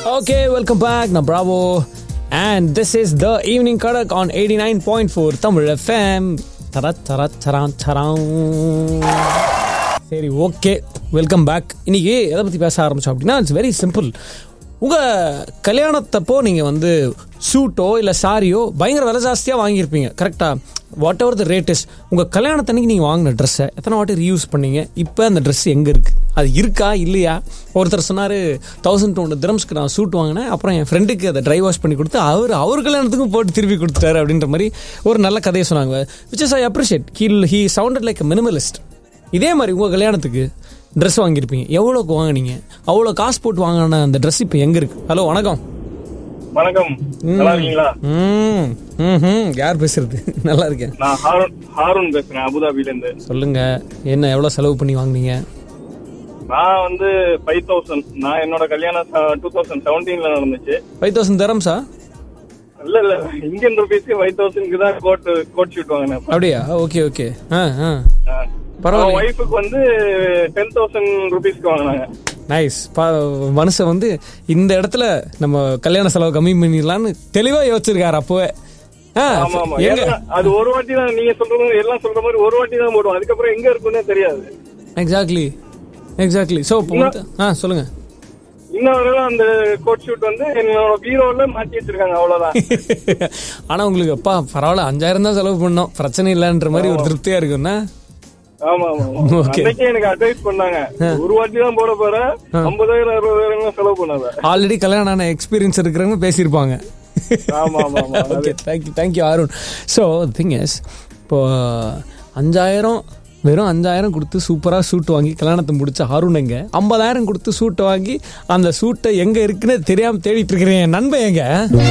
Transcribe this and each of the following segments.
Okay, welcome back. Now, bravo. And this is the evening Kadak on 89.4 Tamil FM. Tara, tara, taran, taran. சரி okay welcome back இன்னைக்கு எதை பற்றி பேச ஆரம்பிச்சோம் அப்படின்னா இட்ஸ் வெரி சிம்பிள் உங்கள் கல்யாணத்தப்போ நீங்கள் வந்து சூட்டோ இல்லை சாரியோ பயங்கர விலை ஜாஸ்தியாக வாங்கியிருப்பீங்க கரெக்டாக whatever the rate is உங்கள் கல்யாணத்தன்னைக்கு நீங்கள் வாங்கின ட்ரெஸ்ஸை எத்தனை வாட்டி ரீயூஸ் பண்ணீங்க இப்போ அந்த ட்ரெஸ் எங்கே இருக்குது அது இருக்கா இல்லையா ஒருத்தர் சொன்னார் தௌசண்ட் டூ ஹண்ட்ரட் திரம்ஸ்க்கு நான் சூட் வாங்கினேன் அப்புறம் என் ஃப்ரெண்டுக்கு அதை ட்ரை வாஷ் பண்ணி கொடுத்து அவர் அவர் கல்யாணத்துக்கும் போட்டு திருப்பி கொடுத்துட்டாரு அப்படின்ற மாதிரி ஒரு நல்ல கதையை சொன்னாங்க which is I appreciate he'll he sounded like minimalist இதே மாதிரி உங்கள் கல்யாணத்துக்கு ட்ரெஸ் வாங்கியிருப்பீங்க எவ்வளோக்கு வாங்குனீங்க அவ்வளோ காசு போட்டு வாங்கின அந்த ட்ரெஸ் இப்போ எங்கே இருக்கு ஹலோ வணக்கம் வணக்கம் நல்லா இருக்கீங்களா ம் ம் யார் பேசுறது நல்லா இருக்கேன் நான் ஹாரூன் ஹாரூன் பேசுறேன் அபுதாபில இருந்து சொல்லுங்க என்ன எவ்வளோ செலவு பண்ணி வாங்குனீங்க நான் வந்து ஃபைவ் தௌசண்ட் நான் என்னோட கல்யாணம் டூ தௌசண்ட் செவன்டீன்ல நடந்துச்சு ஃபைவ் தௌசண்ட் தரம்ஸா இல்ல இல்ல இந்தியன் ருபீஸ்க்கு ஃபைவ் தௌசண்ட்க்கு தான் கோட் கோட் ஷூட் வாங்கினேன் அப்படியா ஓகே ஓகே ஆ ஆ பரவாயில்ல. ஒய்ஃபுக்கு வந்து டென் தௌசண்ட் ருபீஸ்க்கு வாங்கினாங்க நைஸ் மனுஷன் வந்து இந்த இடத்துல நம்ம கல்யாண செலவு கம்மி பண்ணிடலான்னு தெளிவா யோசிச்சிருக்காரு அப்போவே ஆ, ஆமா ஆமா எங்க எல்லாம் அது ஒரு வாட்டி தான் நீங்க சொல்ற மாதிரி எல்லாம் சொல்ற மாதிரி ஒரு வாட்டி தான் போடுவோம் அதுக்கப்புறம் எங்க இருக்குன்னே தெரியாது எக்ஸாக்ட்லி எக்ஸாக்ட்லி ஸோ இப்போ வந்து ஆ சொல்லுங்க இன்னும் வரை அந்த கோட் ஷூட் வந்து என்னோட பீரோல மாட்டி வச்சிருக்காங்க அவ்வளவுதான் ஆனா உங்களுக்கு அப்பா பரவாயில்ல அஞ்சாயிரம் தான் செலவு பண்ணோம் பிரச்சனை இல்லைன்ற மாதிரி ஒரு திருப்தியா இருக்கும்னா ஆமா ஆமா ஆமா. Okay. அன்னைக்கே எனக்கு அட்வைஸ் பண்ணாங்க ஒரு வாட்டி தான் போட போற ஐம்பதாயிரம் அறுபதாயிரம் செலவு பண்ணாத ஆல்ரெடி கல்யாணம் ஆன எக்ஸ்பீரியன்ஸ் இருக்கிறவங்க பேசியிருப்பாங்க ஆமா ஆமா ஆமா okay thank you thank you Arun so thing is இப்போ அஞ்சாயிரம் வெறும் அஞ்சாயிரம் கொடுத்து சூப்பராக சூட் வாங்கி கல்யாணத்தை முடிச்ச அருண் எங்க ஐம்பதாயிரம் கொடுத்து சூட்டை வாங்கி அந்த சூட்டை எங்கே இருக்குன்னு தெரியாமல் தேடிட்டு இருக்கிறேன் என் நண்பன் எங்க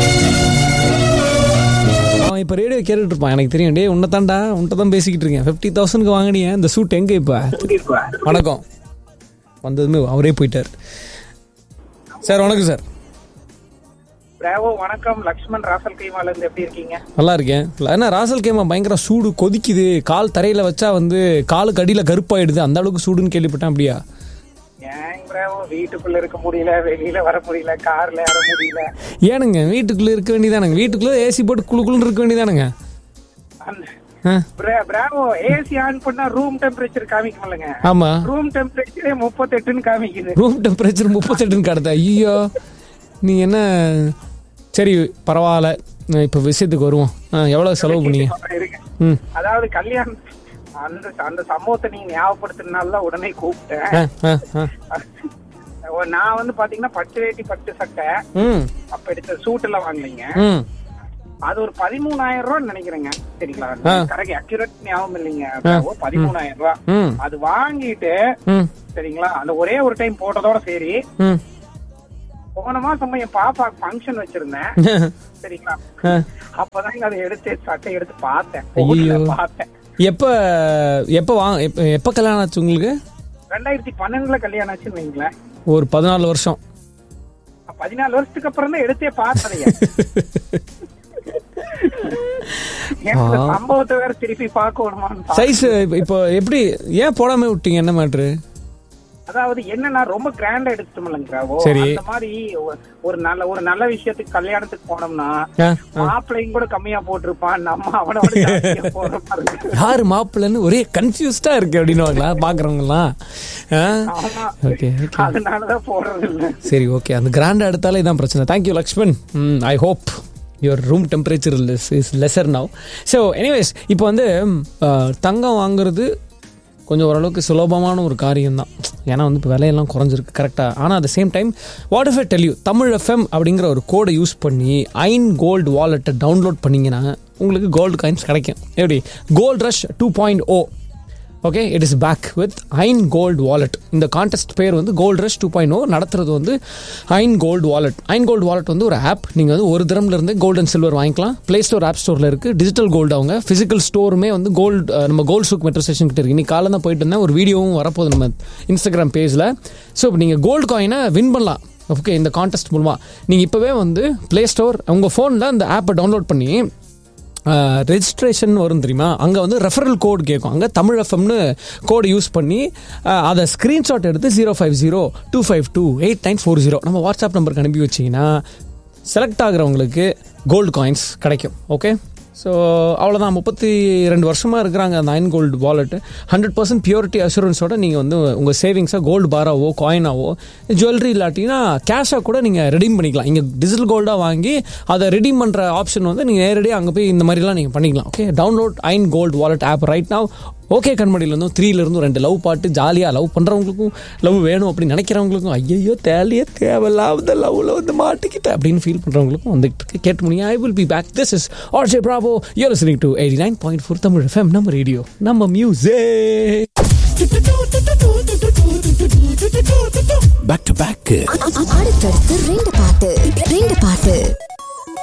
அவன் இப்போ ரேடியோ கேட்டுட்டு இருப்பான் எனக்கு தெரியும் டே உன்னை தாண்டா உன்ட்ட தான் பேசிக்கிட்டு இருக்கேன் ஃபிஃப்டி தௌசண்ட்க்கு வாங்கினியே இந்த சூட் எங்கே இப்போ வணக்கம் வந்ததுமே அவரே போயிட்டார் சார் வணக்கம் சார் பிராவோ வணக்கம் லக்ஷ்மண் ராசல் கைமால இருந்து எப்படி இருக்கீங்க நல்லா இருக்கேன் ஏன்னா ராசல் கேமா பயங்கர சூடு கொதிக்குது கால் தரையில வச்சா வந்து காலுக்கு அடியில கருப்பாயிடுது அந்த அளவுக்கு சூடுன்னு கேள்விப்பட்டேன் அப்படியா ஏன் பிராவோ வீட்டுக்குள்ள இருக்க முடியல வெளியில வர முடியல கார்ல ஏற முடியல ஏனுங்க வீட்டுக்குள்ள இருக்க வேண்டியதானுங்க வீட்டுக்குள்ள ஏசி போட்டு குளு குளுன்னு இருக்க வேண்டியதானுங்க அந்த ஆ, பிரா- பிராவோ ஏசி ஆன் பண்ணா ரூம் டெம்பரேச்சர் காமிக்கும்லங்க ஆமா ரூம் டெம்பரேச்சரே முப்பத்தெட்டுன்னு காமிக்குது ரூம் டெம்பரேச்சர் முப்பத்தெட்டுன்னு கடத்த ஐயோ நீ என்ன சரி பரவாயில்ல நான் இப்ப விஷயத்துக்கு வருவோம் ஆ, எவ்வளவு செலவு பண்ணீங்க இருக்கு ம் அதாவது கல்யாணம் அந்த அந்த சம்பவத்தை நீங்க ஞாபகப்படுத்தினால உடனே கூப்பிட்டேன் ஆ, ஆ, ஆ. நான் வந்து பாத்தீங்கன்னா பட்டு வேட்டி பட்டு சட்டை ம் அப்ப எடுத்த சூட் எல்லாம் வாங்கலைங்க ம் அது ஒரு பதிமூணாயிரம் ரூபாய் நினைக்கிறேங்க சரிங்களா ஆ. கரெக்ட் அக்யூரேட் ஞாபகம் இல்லைங்க பதிமூணாயிரம் ரூபாய் ம் அது வாங்கிட்டு ம் சரிங்களா அந்த ஒரே ஒரு டைம் போட்டதோட சரி ம் போன மாசம் என் பாப்பா ஃபங்க்ஷன் வச்சிருந்தேன் சரிங்களா ஆ. அப்பதாங்க அதை எடுத்து சட்டை எடுத்து பார்த்தேன் ஐயையோ. போடல, பார்த்தேன் எப்ப எப்ப வாங்க எப்ப- எப்ப கல்யாணம் ஆச்சு உங்களுக்கு ரெண்டாயிரத்தி பன்னெண்டுல கல்யாணம் ஆச்சுன்னு வைங்களேன் ஒரு பதினாலு வருஷம் பதினாலு வருஷத்துக்கு அப்புறம் தான் எடுத்தே பார்த்ததைய எனக்கு இந்த சம்பவத்தை வேற திருப்பி பார்க்கணுமான்னு பா- சைஸ் இப்போ எப்படி ஏன் போடாம விட்டீங்க என்ன மேட்ரு அதாவது என்னன்னா ரொம்ப கிராண்டா எடுத்துட்டோம்லங்கிறாவோ சரி. அந்த மாதிரி ஒ- ஒரு நல்ல ஒரு நல்ல விஷயத்துக்கு கல்யாணத்துக்கு போனோம்னா மாப்பிள்ளையும் கூட கம்மியா போட்டிருப்பான் நம்ம அவனோட ஜாஸ்தியா போடுற மாதிரி இருக்கு. யாரு மாப்பிள்ளன்னு ஒரே கன்ஃபியூஸ்டா இருக்கு அப்படின்னுவாங்களா பாக்குறவங்க எல்லாம் ஆமா ஓகே ஓகே அதனாலதான் போடுறது இல்ல சரி ஓகே அந்த கிராண்டா எடுத்தாலே இதான் பிரச்சனை thank you Lakshman I hope your room temperature is lesser now so anyways இப்போ வந்து ம், அஹ், தங்கம் வாங்குறது கொஞ்சம் ஓரளவுக்கு சுலபமான ஒரு காரியம் தான் ஏன்னா வந்து இப்போ விலையெல்லாம் குறைஞ்சிருக்கு கரெக்டாக ஆனால் at same time what if tell you Tamil FM அப்படிங்கிற ஒரு கோடை யூஸ் பண்ணி ஐன் கோல்டு வாலெட்டை டவுன்லோட் பண்ணிங்கன்னா உங்களுக்கு கோல்டு காயின்ஸ் கிடைக்கும் எப்படி gold rush two point O okay it is back with Ion gold wallet இந்த கான்டெஸ்ட் பேர் வந்து gold rush two point O நடத்துறது வந்து Ion gold wallet Ion gold wallet வந்து ஒரு ஆப் நீங்கள் வந்து ஒரு திரம்ல இருந்து கோல்டு அண்ட் சில்வர் வாங்கிக்கலாம் ப்ளே ஸ்டோர் ஆப் ஸ்டோரில் இருக்குது டிஜிட்டல் கோல்டு அவங்க ஃபிசிக்கல் ஸ்டோருமே வந்து கோல்டு நம்ம கோல்ட் சூக் மெட்ரோ ஸ்டேஷன் கிட்ட இருக்கு இன்னைக்கு காலைல தான் போயிட்டு இருந்தேன் ஒரு வீடியோவும் வரப்போகுது நம்ம இன்ஸ்டாகிராம் பேஜில் ஸோ இப்போ நீங்கள் கோல்டு காயினை வின் பண்ணலாம் ஓகே இந்த கான்டெஸ்ட் மூலமாக நீங்கள் இப்போவே வந்து ப்ளே ஸ்டோர் உங்கள் ஃபோனில் அந்த ஆப்பை டவுன்லோட் பண்ணி ரெஜிஸ்ட்ரேஷன் வரும் தெரியுமா அங்கே வந்து ரெஃபரல் கோட் கேட்கும் அங்கே தமிழ் எஃப்எம்னு கோடு யூஸ் பண்ணி அஹ், அதை ஸ்க்ரீன்ஷாட் எடுத்து zero five zero two five two eight nine four zero நம்ம வாட்ஸ்அப் நம்பருக்கு அனுப்பி வச்சிங்கன்னா செலக்ட் ஆகுறவங்களுக்கு கோல்டு காயின்ஸ் கிடைக்கும் ஓகே ஸோ அவ்வளோதான் முப்பத்தி ரெண்டு வருஷமாக இருக்கிறாங்க அந்த Ion gold wallet hundred percent purity அஷூரன்ஸோட நீங்கள் வந்து உங்கள் சேவிங்ஸை கோல்டு பாராவோ காயினாவோ ஜுவல்லரி இல்லாட்டினா கேஷாக கூட நீங்கள் ரெடீம் பண்ணிக்கலாம் இங்கே டிஜிட்டல் கோல்டாக வாங்கி அதை ரெடீம் பண்ணுற ஆப்ஷன் வந்து நீங்கள் நேரடியாக அங்கே போய் இந்த மாதிரிலாம் நீங்கள் பண்ணிக்கலாம் okay download Ion gold wallet app right now okay கண்மடியிலேருந்தும் த்ரீலேருந்தும் ரெண்டு லவ் பாட்டு ஜாலியாக லவ் பண்ணுறவங்களுக்கும் லவ் வேணும் அப்படின்னு நினைக்கிறவங்களுக்கும் ஐயோ தேவையே தேவையில்லாத லவ்வில் வந்து மாட்டிக்கிட்டேன் அப்படின்னு ஃபீல் பண்ணுறவங்களுக்கும் வந்துட்டு இருக்கு கேட்டு முடியும் I will be back this is R J Bravo you listening to eighty nine point four Tamil FM நம்ம ரேடியோ நம்ம மியூசிக் பேக் டு பேக் அடுத்தடுத்து ரெண்டு பாட்டு ரெண்டு பாட்டு